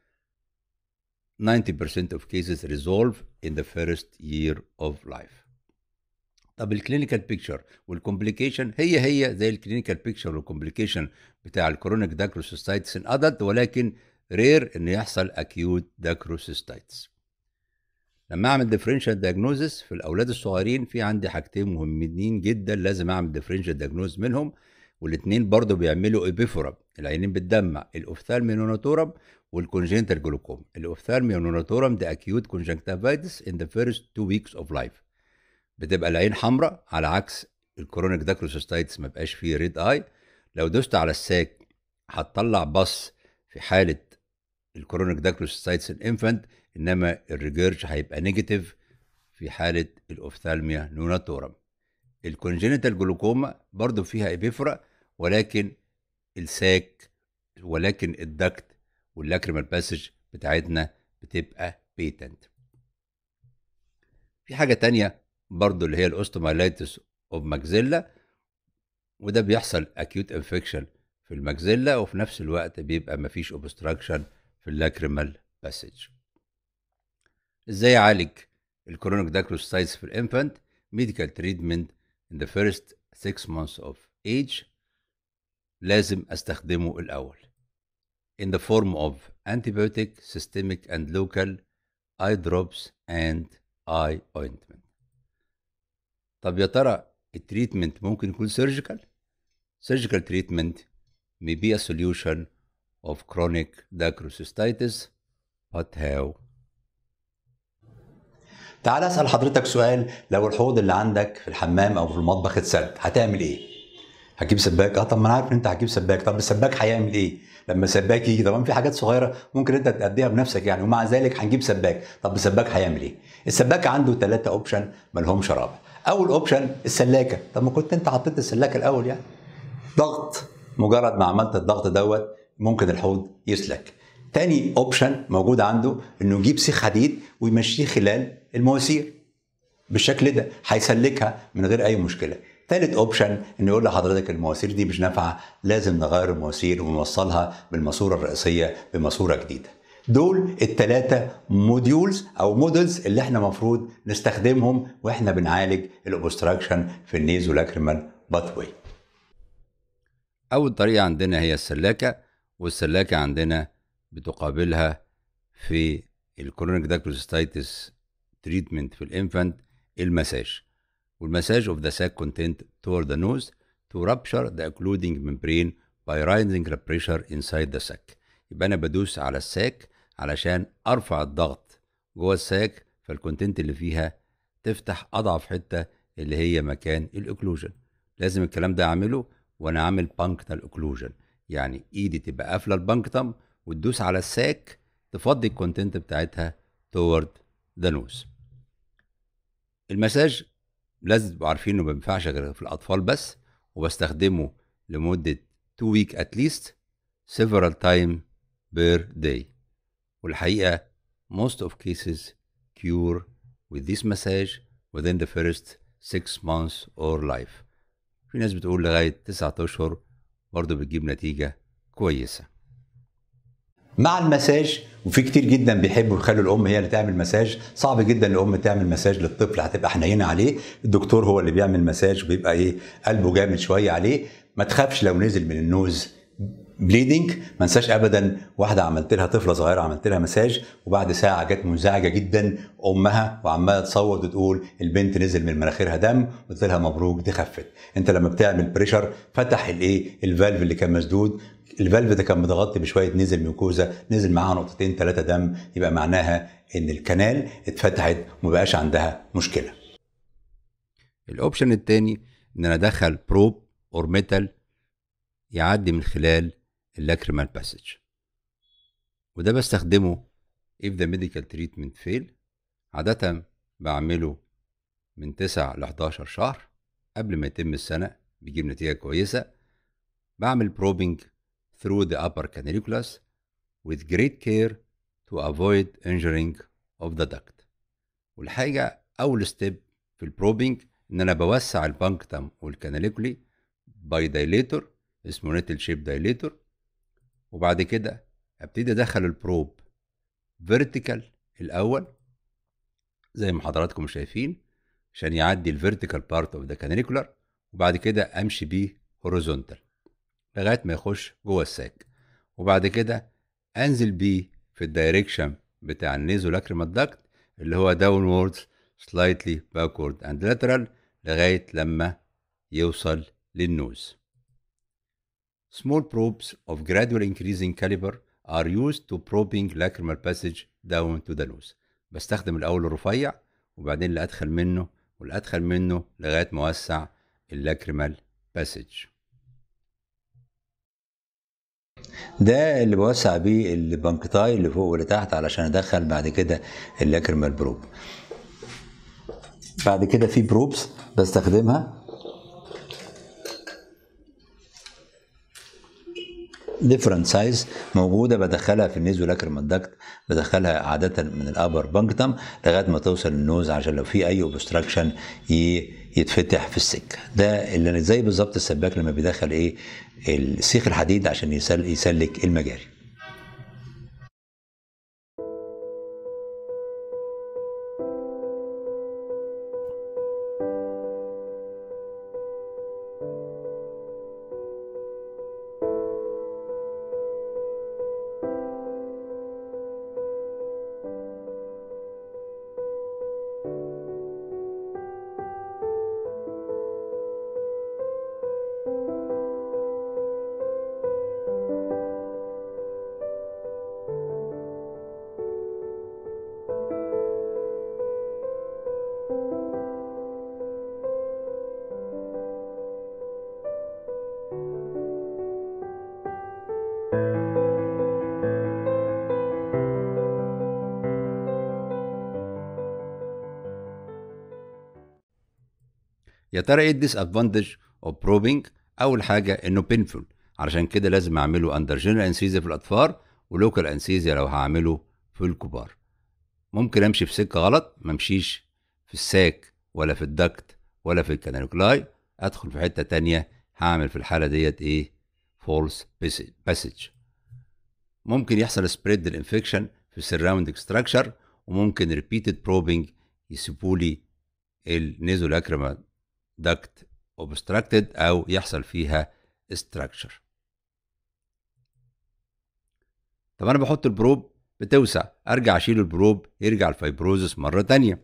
90% of cases resolve in the first year of life طب الكلينيكال بيكتشر والكومبليكيشن هي هي زي الكلينيكال بيكتشر والكومبليكيشن بتاع الكرونيك داكروسيستايتس ان ادلت ولكن رير ان يحصل اكيوت داكروسيستايتس لما اعمل ديفرنشال دايجنوزس في الاولاد الصغيرين في عندي حاجتين مهمين جدا لازم اعمل ديفرنشال دايجنوز منهم والاثنين برضو بيعملوا ايبيفورم العينين بتدمع الاوفثالميا نوناتورم والكونجنتال جلوكوم الاوفثالميا نوناتورم ده اكيوت كونجنكتيفايتس ان ذا فيرست تو ويكس اوف لايف بتبقى العين حمراء على عكس الكرونيك داكروسيستايتس ما بقاش فيه ريد اي لو دوست على الساك هتطلع بص في حاله الكرونيك داكروسيستايتس الانفانت انما الريجيرش هيبقى نيجاتيف في حاله الاوفثالميا نوناتورم الكونجنتال جلوكوما برضو فيها ابيفرا ولكن الساك ولكن الدكت واللاكريمال باسج بتاعتنا بتبقى بيتنت في حاجه تانية برضو اللي هي الاوستومايلايتس اوف ماكزيلا وده بيحصل اكيوت انفكشن في الماكزيلا وفي نفس الوقت بيبقى مفيش اوبستراكشن في اللاكريمال باسج ازاي اعالج الكرونيك داكروسايتس في الانفانت ميديكال تريتمنت in the first 6 months of age لازم استخدمه الاول in the form of antibiotic systemic and local eye drops and eye ointment طب يا ترى التريتمنت ممكن يكون surgical surgical treatment may be a solution of chronic dacrocystitis but how تعال اسال حضرتك سؤال لو الحوض اللي عندك في الحمام او في المطبخ اتسد هتعمل ايه هتجيب سباك اه طب ما انا عارف ان انت هتجيب سباك طب السباك هيعمل ايه لما السباك يجي طبعا في حاجات صغيره ممكن انت تأديها بنفسك يعني ومع ذلك هنجيب سباك طب السباك هيعمل ايه السباك عنده ثلاثة اوبشن ما لهمش رابع اول اوبشن السلاكه طب ما كنت انت حطيت السلاكه الاول يعني ضغط مجرد ما عملت الضغط دوت ممكن الحوض يسلك تاني اوبشن موجود عنده انه يجيب سيخ حديد ويمشيه خلال المواسير بالشكل ده هيسلكها من غير اي مشكله ثالث اوبشن انه يقول لحضرتك المواسير دي مش نافعه لازم نغير المواسير ونوصلها بالماسوره الرئيسيه بماسوره جديده دول الثلاثه موديولز او مودلز اللي احنا المفروض نستخدمهم واحنا بنعالج الاوبستراكشن في النيزو لاكريمال باثوي اول طريقه عندنا هي السلاكه والسلاكه عندنا بتقابلها في الكرونيك داكروسيستايتس تريتمنت في الانفانت المساج والمساج of the sac content toward the nose to rupture the occluding membrane by rising the pressure inside the sac يبقى انا بدوس على الساك علشان ارفع الضغط جوه الساك فالكونتنت اللي فيها تفتح اضعف حته اللي هي مكان الاوكلوجن لازم الكلام ده اعمله وانا عامل بانكتال اوكلوجن يعني ايدي تبقى قافله البانكتم وتدوس على الساك تفضي الكونتنت بتاعتها toward the nose المساج لازم تبقوا عارفين انه ما بينفعش غير في الاطفال بس وبستخدمه لمده 2 week at least several time per day والحقيقه most of cases cure with this massage within the first 6 months or life في ناس بتقول لغايه 9 اشهر برضه بتجيب نتيجه كويسه مع المساج وفي كتير جدا بيحبوا يخلوا الام هي اللي تعمل مساج صعب جدا الام تعمل مساج للطفل هتبقى حنينه عليه الدكتور هو اللي بيعمل مساج وبيبقى ايه قلبه جامد شويه عليه ما تخافش لو نزل من النوز بليدنج ما انساش ابدا واحده عملت لها طفله صغيره عملت لها مساج وبعد ساعه جت منزعجه جدا امها وعماله تصوت وتقول البنت نزل من مناخيرها دم قلت لها مبروك دي خفت انت لما بتعمل بريشر فتح الايه الفالف اللي كان مسدود الفالف ده كان متغطي بشويه نزل ميوكوزا نزل معاها نقطتين ثلاثه دم يبقى معناها ان الكنال اتفتحت ومبقاش عندها مشكله الاوبشن التاني ان انا ادخل بروب اور ميتال يعدي من خلال اللاكريمال باسج وده بستخدمه if the medical treatment fail عادة بعمله من 9 ل 11 شهر قبل ما يتم السنة بيجيب نتيجة كويسة بعمل probing through the upper canaliculus with great care to avoid injuring of the duct والحاجة أول ستيب في البروبينج إن أنا بوسع البانكتم والكاناليكولي باي دايليتور اسمه نيتل شيب دايليتور وبعد كده ابتدي ادخل البروب فيرتيكال الاول زي ما حضراتكم شايفين عشان يعدي الفيرتيكال بارت اوف ذا كانيكولار وبعد كده امشي بيه هوريزونتال لغايه ما يخش جوه الساك وبعد كده انزل بيه في الدايركشن بتاع النيزو لاكريمال داكت اللي هو داونوردز سلايتلي باكورد اند لاترال لغايه لما يوصل للنوز Small probes of gradual increasing caliber are used to probing lacrimal passage down to the nose. بستخدم الأول الرفيع وبعدين اللي أدخل منه واللي أدخل منه لغاية ما أوسع اللاكريمال باسج. ده اللي بوسع بيه البنكتاي اللي فوق واللي تحت علشان ادخل بعد كده اللاكريمال بروب بعد كده في بروبس بستخدمها ديفرنت سايز موجوده بدخلها في النيزو لاكريمال داكت بدخلها عاده من الابر بانكتم لغايه ما توصل للنوز عشان لو في اي اوبستراكشن يتفتح في السكه ده اللي زي بالظبط السباك لما بيدخل ايه السيخ الحديد عشان يسل يسلك المجاري يا ترى ايه الديس ادفانتج اوف بروبينج اول حاجه انه بينفول علشان كده لازم اعمله اندر جنرال انسيزيا في الاطفال ولوكال انسيزيا لو هعمله في الكبار ممكن امشي في سكه غلط ما امشيش في الساك ولا في الدكت ولا في الكاناليكولاي ادخل في حته تانية هعمل في الحاله ديت ايه فولس باسج ممكن يحصل سبريد الانفكشن في السراوندنج ستراكشر وممكن ريبيتد بروبينج يسيبوا لي النيزو لاكريما دكت اوبستراكتد او يحصل فيها استراكشر طب انا بحط البروب بتوسع ارجع اشيل البروب يرجع الفايبروزس مره تانية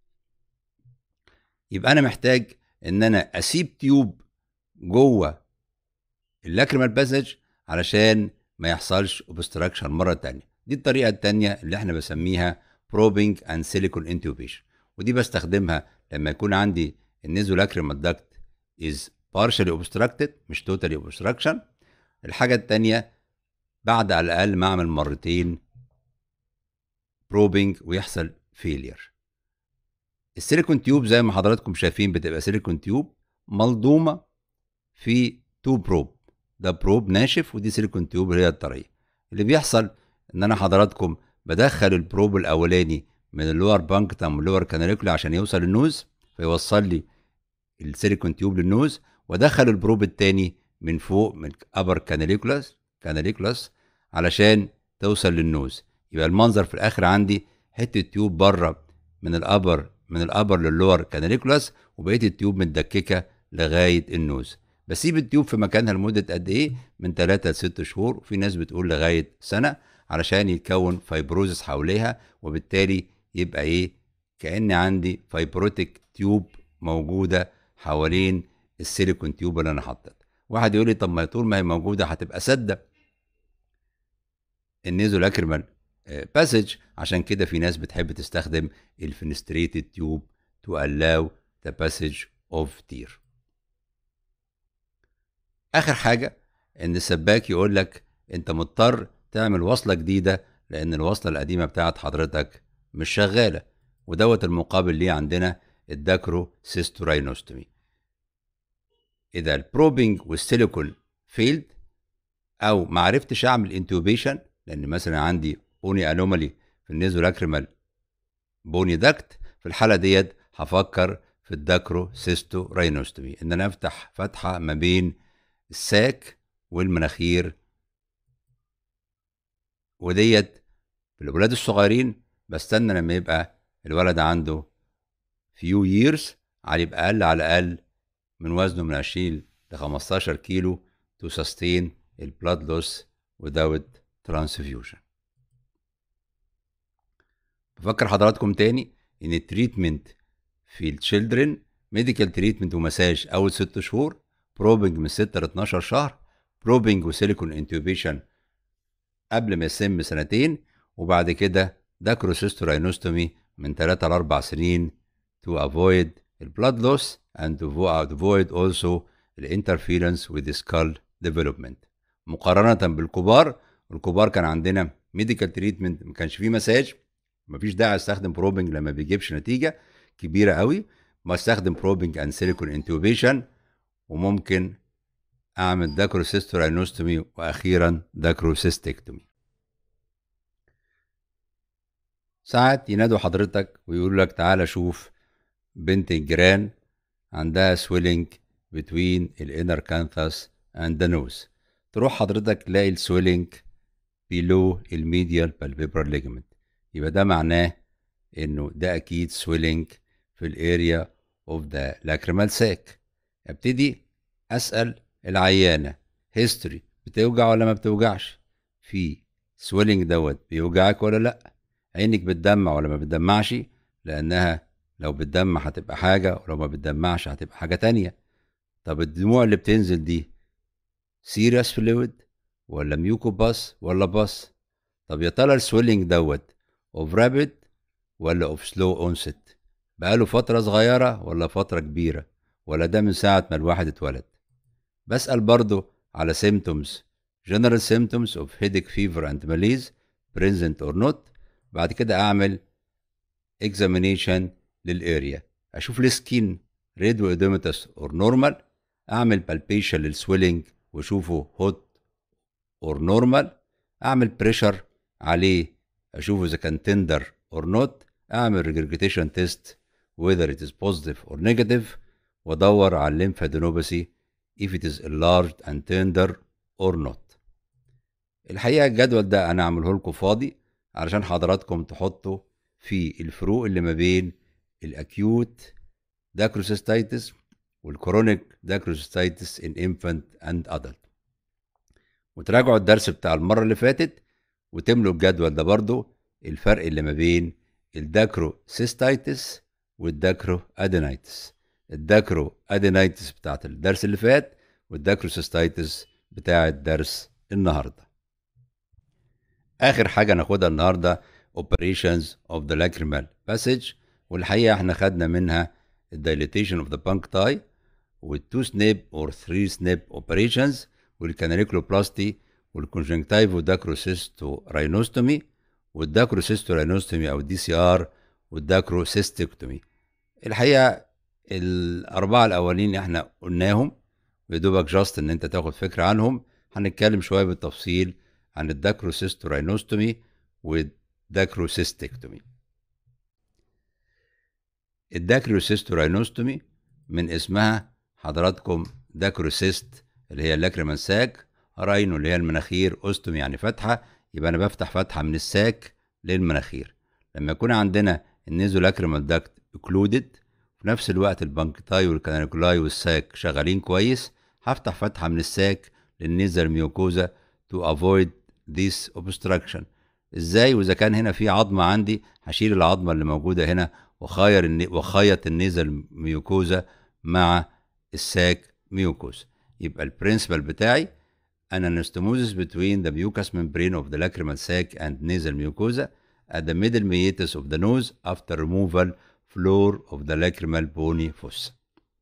يبقى انا محتاج ان انا اسيب تيوب جوه اللاكريمال باسج علشان ما يحصلش اوبستراكشن مره تانية دي الطريقه التانية اللي احنا بسميها بروبينج اند سيليكون انتوبيشن ودي بستخدمها لما يكون عندي النيزو لاكريمال داكت از partially obstructed مش totally obstruction الحاجة التانية بعد على الأقل ما أعمل مرتين بروبينج ويحصل فيلير السيليكون تيوب زي ما حضراتكم شايفين بتبقى سيليكون تيوب ملضومة في تو بروب ده بروب ناشف ودي سيليكون تيوب اللي هي الطرية اللي بيحصل ان انا حضراتكم بدخل البروب الاولاني من اللور بانكتم واللور كاناليكولا عشان يوصل النوز فيوصل لي السيليكون تيوب للنوز وادخل البروب التاني من فوق من ابر كاناليكولاس كاناليكولاس علشان توصل للنوز يبقى المنظر في الاخر عندي حته تيوب بره من الابر من الابر للور كاناليكولاس وبقيه التيوب متدككه لغايه النوز بسيب التيوب في مكانها لمده قد ايه من 3 ل 6 شهور وفي ناس بتقول لغايه سنه علشان يتكون فايبروزس حواليها وبالتالي يبقى ايه كان عندي فايبروتيك تيوب موجوده حوالين السيليكون تيوب اللي انا حاططها واحد يقول لي طب ما طول ما هي موجوده هتبقى سده النيزولاكريمال باسج عشان كده في ناس بتحب تستخدم الفنستريتد تيوب to allow the passage of tear اخر حاجه ان السباك يقول لك انت مضطر تعمل وصله جديده لان الوصله القديمه بتاعت حضرتك مش شغاله ودوت المقابل ليه عندنا الداكرو سيستوراينوستومي اذا البروبنج والسيليكون فيلد او ما عرفتش اعمل انتوبيشن لان مثلا عندي بوني انومالي في النيزولاكريمال بوني داكت في الحاله ديت هفكر في الداكرو سيستو راينوستومي ان انا افتح فتحه ما بين الساك والمناخير وديت في الاولاد الصغيرين بستنى لما يبقى الولد عنده فيو ييرز على يبقى اقل على الاقل من وزنه من 20 ل 15 كيلو تو سستين البلاد لوس without transfusion بفكر حضراتكم تاني ان التريتمنت في التشيلدرن ميديكال تريتمنت ومساج اول ست شهور بروبنج من 6 ل 12 شهر بروبنج وسيليكون انتوبيشن قبل ما يسم سنتين وبعد كده داكروسيستوراينوستومي من 3 ل 4 سنين to avoid البلاد لوس and to avoid also الانترفيرنس with the skull development مقارنة بالكبار الكبار كان عندنا ميديكال تريتمنت ما كانش فيه مساج مفيش داعي استخدم بروبنج لما بيجيبش نتيجة كبيرة قوي ما استخدم بروبنج اند سيليكون انتوبيشن وممكن اعمل داكروسيستوراينوستومي واخيرا داكروسيستكتومي ساعات ينادوا حضرتك ويقولوا لك تعالى شوف بنت الجيران عندها سويلنج بتوين الانر كانثاس اند ذا نوز تروح حضرتك تلاقي السويلنج بيلو الميديال بالفيبرال ليجمنت يبقى ده معناه انه ده اكيد سويلنج في الاريا اوف ذا لاكريمال ساك ابتدي اسال العيانه هيستوري بتوجع ولا ما بتوجعش في سويلنج دوت بيوجعك ولا لا عينك بتدمع ولا ما بتدمعش لانها لو بتدمع هتبقى حاجة ولو ما بتدمعش هتبقى حاجة تانية طب الدموع اللي بتنزل دي سيريس فلويد ولا ميوكو باس ولا باس طب يا ترى السويلنج دوت اوف رابيد ولا اوف سلو اونست بقاله فترة صغيرة ولا فترة كبيرة ولا ده من ساعة ما الواحد اتولد بسأل برضه على symptoms general symptoms of headache fever and malaise present or not بعد كده اعمل examination للاريا اشوف السكين ريد واديمتس اور نورمال اعمل بالبيشن للسويلنج واشوفه هوت اور نورمال اعمل بريشر عليه اشوفه اذا كان تندر اور نوت اعمل ريجرجيتيشن تيست whether it is positive or negative وادور على الليمفادينوباثي if it is enlarged and tender or not الحقيقه الجدول ده انا اعمله لكم فاضي علشان حضراتكم تحطوا في الفروق اللي ما بين الاكيوت داكروسيستايتس والكرونيك داكروسيستايتس ان انفانت اند ادلت وتراجعوا الدرس بتاع المره اللي فاتت وتملوا الجدول ده برضو الفرق اللي ما بين الداكروسيستايتس والداكرو ادينايتس الداكرو ادينايتس بتاعت الدرس اللي فات والداكروسيستايتس بتاع الدرس النهارده اخر حاجه ناخدها النهارده operations of the lacrimal passage والحقيقه احنا خدنا منها الدايليتيشن اوف ذا puncti والتو سنيب اور ثري سنيب اوبريشنز والكاناليكلوبلاستي والكونجنكتيفو داكروسيستو راينوستومي والداكروسيستو راينوستومي او الدي سي ار والداكروسيستكتومي الحقيقه الاربعه الاولين احنا قلناهم بدوبك جاست ان انت تاخد فكره عنهم هنتكلم شويه بالتفصيل عن الداكروسيستو راينوستومي والداكروسيستكتومي الداكروسيستو راينوستومي من اسمها حضراتكم داكروسيست اللي هي اللاكريمان ساك راينو اللي هي المناخير اوستومي يعني فتحه يبقى انا بفتح فتحه من الساك للمناخير لما يكون عندنا النيزو لاكريمال داكت اوكلودد في نفس الوقت البنكتاي والكاناليكولاي والساك شغالين كويس هفتح فتحه من الساك للنيزل ميوكوزا to avoid this obstruction ازاي واذا كان هنا في عظمه عندي هشيل العظمه اللي موجوده هنا وخير الني... وخيط النيزل ميوكوزا مع الساك ميوكوزا يبقى البرنسبل بتاعي an anastomosis between the mucous membrane of the lacrimal sac and nasal mucosa at the middle meatus of the nose after removal floor of the lacrimal bony fossa.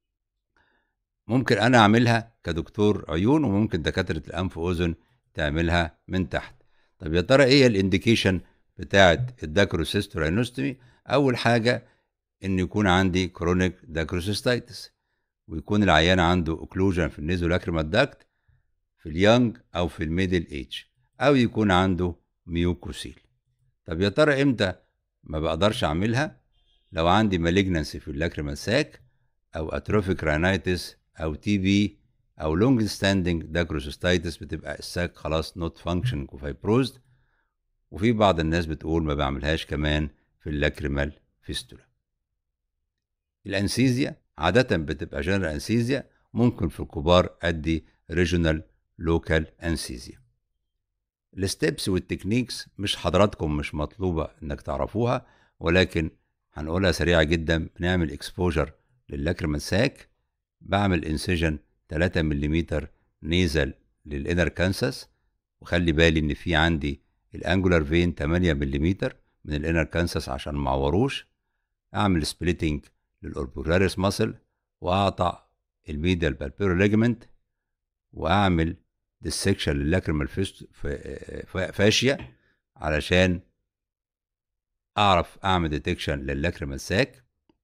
ممكن انا اعملها كدكتور عيون وممكن دكاتره الانف واذن تعملها من تحت. طب يا ترى ايه الانديكيشن بتاعه الداكروسيستورينوستومي؟ اول حاجه ان يكون عندي كرونيك داكروسيستايتس ويكون العيان عنده اوكلوجن في النيزولاكريمال داكت في اليونج او في الميدل ايج او يكون عنده ميوكوسيل طب يا ترى امتى ما بقدرش اعملها لو عندي مالجنسي في اللاكريمال ساك او اتروفيك راينايتس او تي بي او لونج ستاندنج داكروسيستايتس بتبقى الساك خلاص نوت فانكشن وفايبروزد وفي بعض الناس بتقول ما بعملهاش كمان في اللاكريمال فيستولا الانسيزيا عادة بتبقى جنرال انسيزيا ممكن في الكبار ادي ريجونال لوكال انسيزيا الستبس والتكنيكس مش حضراتكم مش مطلوبة انك تعرفوها ولكن هنقولها سريعة جدا بنعمل اكسبوجر للاكريمال ساك بعمل انسجن 3 ملم نيزل للانر كانسس وخلي بالي ان في عندي الانجولار فين 8 ملم من الانر كانسس عشان ما اعوروش اعمل سبليتنج للاوربولاريس ماسل واقطع الميديال بالبيرو ليجمنت واعمل ديسكشن للاكريمال فاشيا علشان اعرف اعمل ديتكشن للاكريمال ساك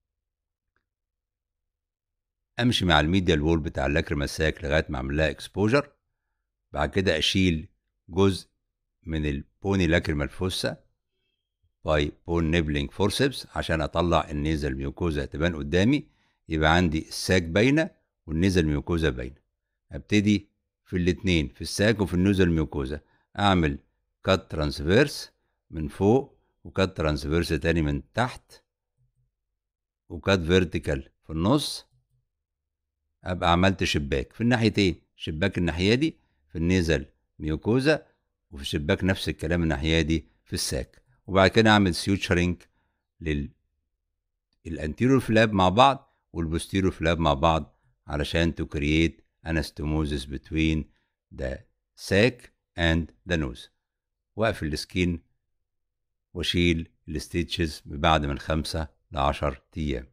امشي مع الميديال وول بتاع اللاكريمال ساك لغايه ما اعمل لها اكسبوجر بعد كده اشيل جزء من البوني لاكريمال فوسا باي بون نيبلينج فورسبس عشان اطلع النيزل ميوكوزا تبان قدامي يبقى عندي الساك باينه والنيزل ميوكوزا باينه ابتدي في الاتنين في الساك وفي النوزل ميوكوزا اعمل كات ترانسفيرس من فوق وكات ترانسفيرس تاني من تحت وكات فيرتيكال في النص ابقى عملت شباك في الناحيتين شباك الناحيه دي في النيزل ميوكوزا وفي الشباك نفس الكلام الناحيه دي في الساك وبعد كده اعمل سيوتشرنج لل الانتيريور فلاب مع بعض والبوستيريور فلاب مع بعض علشان تو كرييت anastomosis between the sac and the nose واقفل السكين واشيل الستيتشز بعد من خمسة لعشر ايام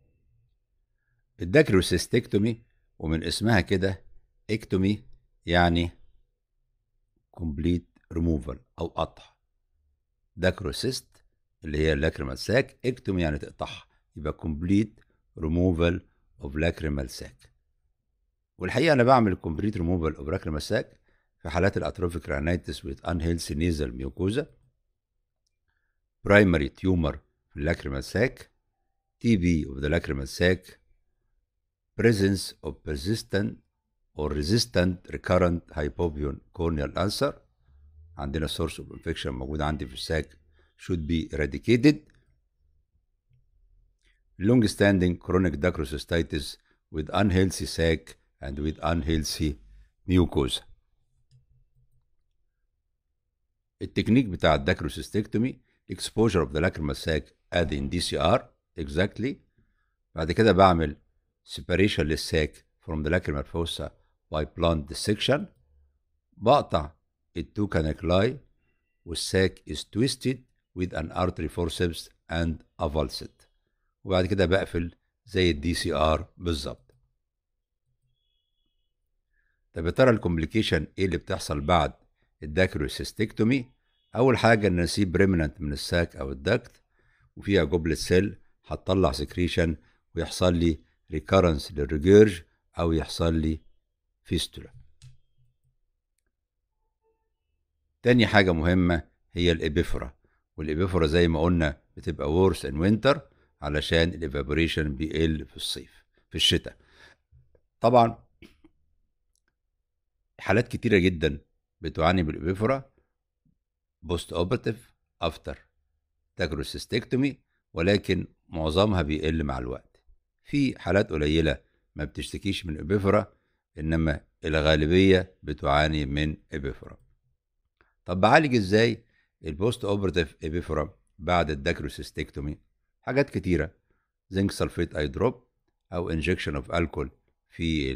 الداكروسيستكتومي ومن اسمها كده اكتومي يعني complete removal او قطع داكروسيست اللي هي اللاكريمال ساك اكتومي يعني تقطعها يبقى complete removal of lacrimal sac والحقيقه انا بعمل كومبليت ريموفال اوف لاكريمال ساك في حالات الاتروفيك رانيتس ويز ان هيلثي نيزل ميوكوزا برايمري تيومر في اللاكريمال ساك تي بي اوف ذا لاكريمال ساك presence of persistent or resistant recurrent hypobion corneal ulcer عندنا source of infection موجود عندي في الساك should be eradicated long standing chronic dacrocystitis with unhealthy sac and with unhealthy mucosa التكنيك بتاع الداكروسيستكتومي exposure of the lacrimal sac at in DCR exactly بعد كده بعمل separation للساك from the lacrimal fossa by blunt dissection بقطع التو كانكلاي والساك is twisted with an artery forceps and a valset وبعد كده بقفل زي الدي سي ار بالظبط طب يا ترى الكومبليكيشن ايه اللي بتحصل بعد الداكروسيستكتومي اول حاجه ان اسيب ريمننت من الساك او الدكت وفيها جبلة سيل هتطلع سكريشن ويحصل لي ريكارنس للريجيرج او يحصل لي فيستولا تاني حاجه مهمه هي الابيفرا والابيفرا زي ما قلنا بتبقى وورس ان وينتر علشان الايفابوريشن بيقل في الصيف في الشتاء طبعا حالات كتيره جدا بتعاني بالابيفرا بوست اوبرتيف افتر تاكروسيستكتومي ولكن معظمها بيقل مع الوقت في حالات قليله ما بتشتكيش من ابيفرا انما الغالبيه بتعاني من ابيفرا طب بعالج ازاي البوست اوبرتيف ابيفرا بعد الداكروسيستكتومي حاجات كتيره زنك سلفيت اي دروب او انجكشن اوف الكول في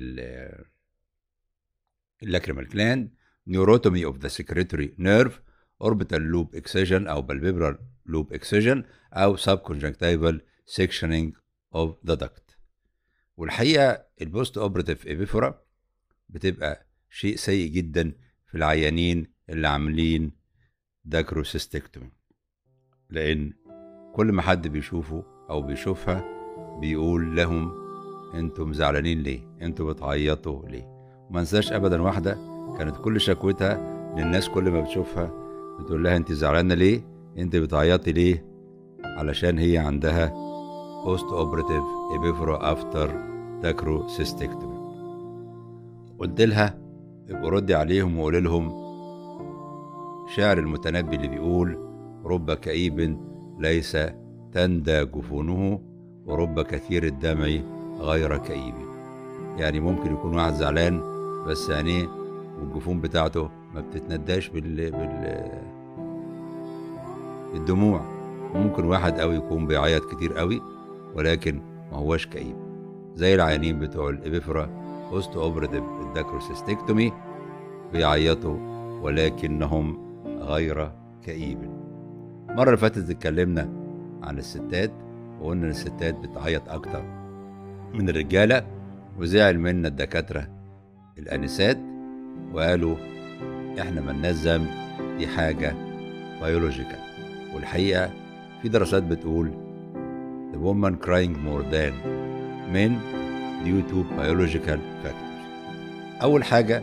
اللاكريمال كلاند نيوروتومي اوف ذا سكريتوري نيرف اوربيتال لوب اكسجن او بالبيبرال لوب اكسجن او سب كونجكتيفال سيكشننج اوف ذا دكت والحقيقه البوست اوبرتيف ابيفورا بتبقى شيء سيء جدا في العيانين اللي عاملين داكروسيستكتومي لان كل ما حد بيشوفه او بيشوفها بيقول لهم انتم زعلانين ليه انتوا بتعيطوا ليه ما انساش ابدا واحده كانت كل شكوتها للناس كل ما بتشوفها بتقول لها انت زعلانه ليه انت بتعيطي ليه علشان هي عندها بوست اوبراتيف ابيفرو افتر داكروسيستكتومي قلت لها ابقوا ردي عليهم وقولي لهم شعر المتنبي اللي بيقول رب كئيب ليس تندى جفونه ورب كثير الدمع غير كئيب يعني ممكن يكون واحد زعلان بس عينيه والجفون بتاعته ما بتتنداش بال بال بالدموع ممكن واحد قوي يكون بيعيط كتير قوي ولكن ما هوش كئيب زي العيانين بتوع الابيفرا بوست اوبراتيف الداكروسيستكتومي بيعيطوا ولكنهم غير كئيب المرة اللي فاتت اتكلمنا عن الستات وقلنا ان الستات بتعيط اكتر من الرجالة وزعل منا الدكاترة الانسات وقالوا احنا ملناش ذنب دي حاجة بيولوجيكال والحقيقة في دراسات بتقول the woman crying more than men due to biological factors أول حاجة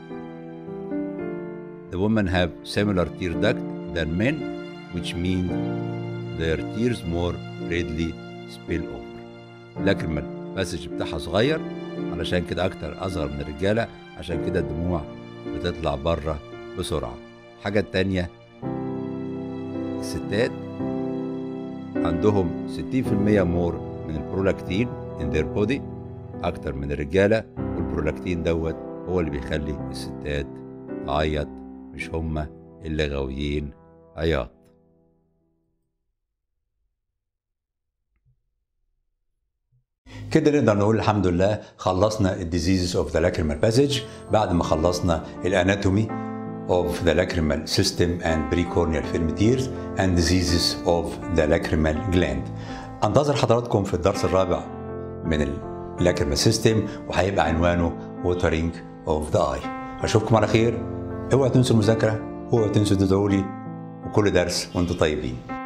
the women have similar tear duct than men which means their tears more readily spill over لكن المسج بتاعها صغير علشان كده أكتر أصغر من الرجالة عشان كده الدموع بتطلع بره بسرعة الحاجة التانية الستات عندهم 60% مور من البرولاكتين in their body أكتر من الرجالة والبرولاكتين دوت هو اللي بيخلي الستات تعيط مش هما اللي غاويين عياط كده نقدر نقول الحمد لله خلصنا الديزيزز اوف ذا لاكريمال باسج بعد ما خلصنا الاناتومي of the lacrimal system and precorneal film tears and diseases of the lacrimal gland. انتظر حضراتكم في الدرس الرابع من اللاكريمال سيستم وهيبقى عنوانه watering of the eye. اشوفكم على خير اوعوا تنسوا المذاكره اوعوا تنسوا تدعوا لي وكل درس وانتم طيبين.